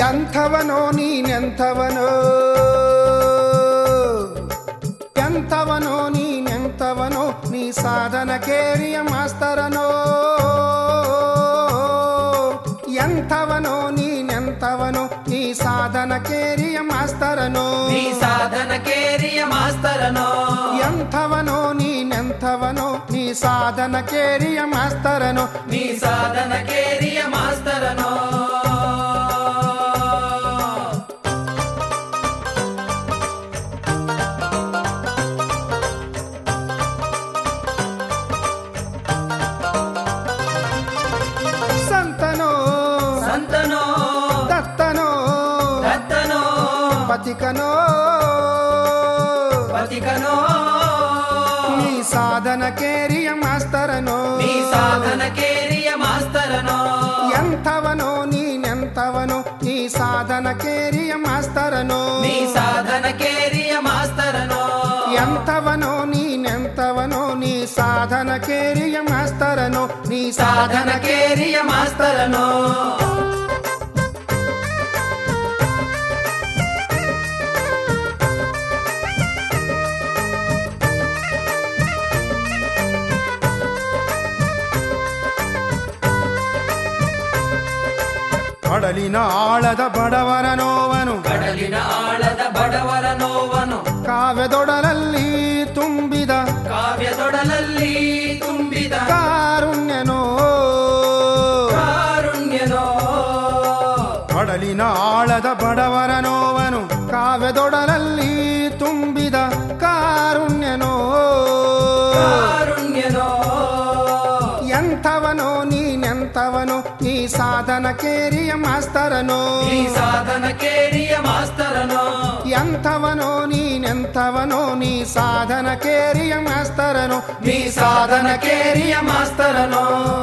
ಎಂಥವನೋ ನೀನೆಂಥವನೋ ಎಂಥವನೋ ನೀನೆಂಥವನೋ ನೀ ಸಾಧನ ಕೇರಿಯ ಮಾಸ್ತರನೋ ಎಂಥವನೋ ನೀನೆಂಥವನೋ ನೀ ಸಾಧನ ಕೇರಿಯ ಮಾಸ್ತರನೋ ನೀ ಸಾಧನ ಕೇರಿಯ ಮಾಸ್ತರನೋ ಎಂಥವನೋ ನೀನೆಂಥವನೋ ನೀ ಸಾಧನ ಕೇರಿಯ ಮಾಸ್ತರನೋ ನೀ ಸಾಧನ ಕೇರಿಯ ಮಾಸ್ತರನೋ ಸಂತನೋ ಸಂತನೋ ದತ್ತನೋ ದತ್ತನೋ ಪತಿಕನೋ ಪತಿಕನೋ ನೀ ಸಾಧನ ಕೇರಿಯ ಮಾಸ್ತರನೋ ನೀ ಸಾಧನ ಕೇರಿಯ ಮಾಸ್ತರನೋ ಎಂಥವನೋ ನೀನೆಂಥವನೋ ನೀ ಸಾಧನ ಕೇರಿಯ ಮಾಸ್ತರನೋ ನೀ ಸಾಧನ ಕೇರಿಯ ಮಾಸ್ತರನೋ ಎಂಥವನೋ ನೀನೆಂಥವನೋ ನೀ ಸಾಧನ ಕೇರಿಯ ಮಾಸ್ತರನೋ ನೀ ಸಾಧನ ಕೇರಿಯ ಮಾಸ್ತರನೋ ಕಡಲಿನ ಆಳದ ಬಡವರ ನೋವನು ಕಡಲಿನ ಆಳದ ಬಡವರ ನೋವನು ಕಾವ್ಯದೊಡಲಲ್ಲಿ ತುಂಬಿದ ಕಾವ್ಯದೊಡಲಲ್ಲಿ ತುಂಬಿದ ಕಾರುಣ್ಯನೋ ಕಾರುಣ್ಯನೋ ಕಡಲಿನ ಆಳದ ಬಡವರ ನೋವನು ಕಾವ್ಯದೊಡಲಲ್ಲಿ ತುಂಬಿದ ಕಾರುಣ್ಯನೋ ಕಾರುಣ್ಯನೋ ಎಂಥವನೋ ನೀನೆಂಥವನೋ ನೀ ಸಾಧನ ಕೇರಿಯ ಮಾಸ್ತರನೋ ನೀ ಸಾಧನ ಕೇರಿಯ ಮಾಸ್ತರನೋ ಎಂಥವನೋ ನೀನೆಂಥವನೋ ನೀ ಸಾಧನ ಕೇರಿಯ ಮಾಸ್ತರನೋ ನೀ ಸಾಧನ ಕೇರಿಯ ಮಾಸ್ತರನೋ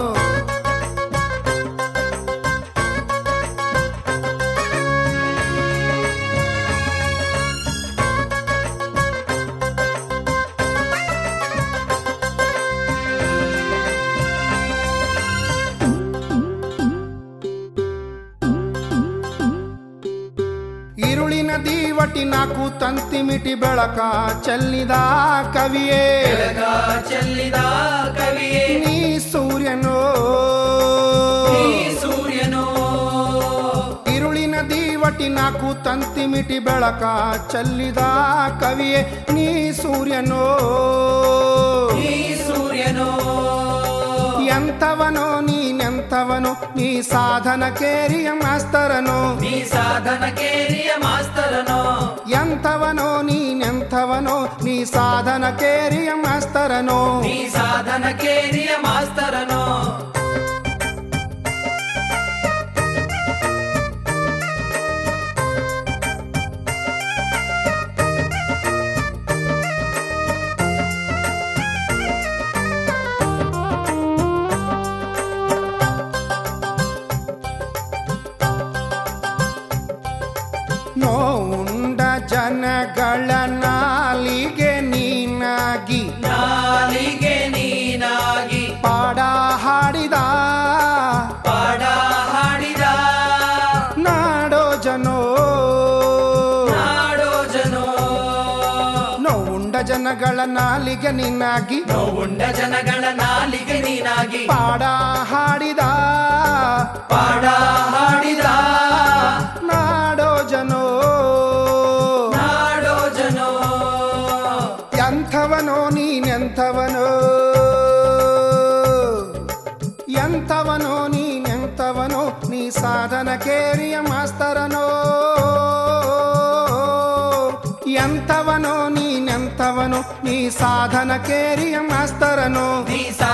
ഇരുളിನ ದೀವಟಿ ನಾಕು ತಂತಿಮಿಟಿ ಬೆಳಕ ಚೆಲ್ಲಿದ ಕವಿಯೇ ಬೆಳಗ ಚೆಲ್ಲಿದ ಕವಿಯೇ ನೀ ಸೂರ್ಯನೋ ನೀ ಸೂರ್ಯನೋ ഇരുಳಿನ ದೀವಟಿ ನಾಕು ತಂತಿಮಿಟಿ ಬೆಳಕ ಚೆಲ್ಲಿದ ಕವಿಯೇ ನೀ ಸೂರ್ಯನೋ ನೀ ಸೂರ್ಯನೋ ಎಂಥವನೋ ನೀನೆಂಥವನೋ ನೀ ಸಾಧನ ಕೇರಿಯ ಮಾಸ್ತರನೋ ನೀ ಸಾಧನ ಕೇರಿಯ ಮಾಸ್ತರನೋ ಎಂಥವನೋ ನೀನೆಂಥವನೋ ನೀ ಸಾಧನ ಕೇರಿಯ ಮಾಸ್ತರನೋ ನೀ ಸಾಧನ ಕೇರಿಯ ಮಾಸ್ತರನೋ ನೋವುಂಡ ಜನಗಳ ನಾಲಿಗೆ ನೀನಾಗಿ ನಾಲಿಗೆ ನೀನಾಗಿ ಪಾಡ ಹಾಡಿದ ಪಾಡ ಹಾಡಿದ ನಾಡೋ ಜನೋ ನಾಡೋ ಜನೋ ನೋವುಂಡ ಜನಗಳ ನಾಲಿಗೆ ನೀನಾಗಿ ನೋವುಂಡ ಜನಗಳ ನಾಲಿಗೆ ನೀನಾಗಿ ಪಾಡ ಹಾಡಿದ ಪಾಡ ಹಾಡಿದ ನಾಡೋ ಜನೋ ನಾಡೋ ಜನೋ ಎಂಥವನೋ ನೀನೆಂಥವನೋ ಎಂಥವನೋ ನೀನೆಂಥವನೋ ನೀ ಸಾಧನ ಕೇರಿಯ ಮಾಸ್ತರನೋ ಎಂಥವನೋ ನೀನೆಂಥವನೋ ನೀ ಸಾಧನ ಕೇರಿಯ ಮಾಸ್ತರನೋ ನೀ ಸಾ